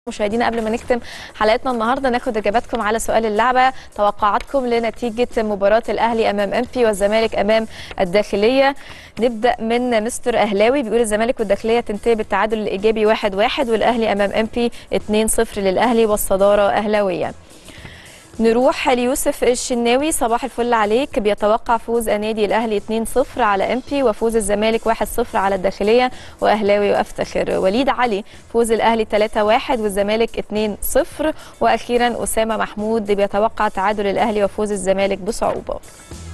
مشاهدينا قبل ما نختم حلقتنا النهارده ناخد اجاباتكم على سؤال اللعبه توقعاتكم لنتيجه مباراه الاهلي امام امبي والزمالك امام الداخليه نبدا من مستر اهلاوي بيقول الزمالك والداخليه تنتهي بالتعادل الايجابي 1-1 واحد واحد والاهلي امام امبي 2-0 للاهلي والصداره اهلاويه نروح ليوسف الشناوي صباح الفل عليك بيتوقع فوز النادي الاهلي 2-0 على امبي وفوز الزمالك 1-0 على الداخليه واهلاوي وافتخر وليد علي فوز الاهلي 3-1 والزمالك 2-0 واخيرا اسامه محمود بيتوقع تعادل الاهلي وفوز الزمالك بصعوبه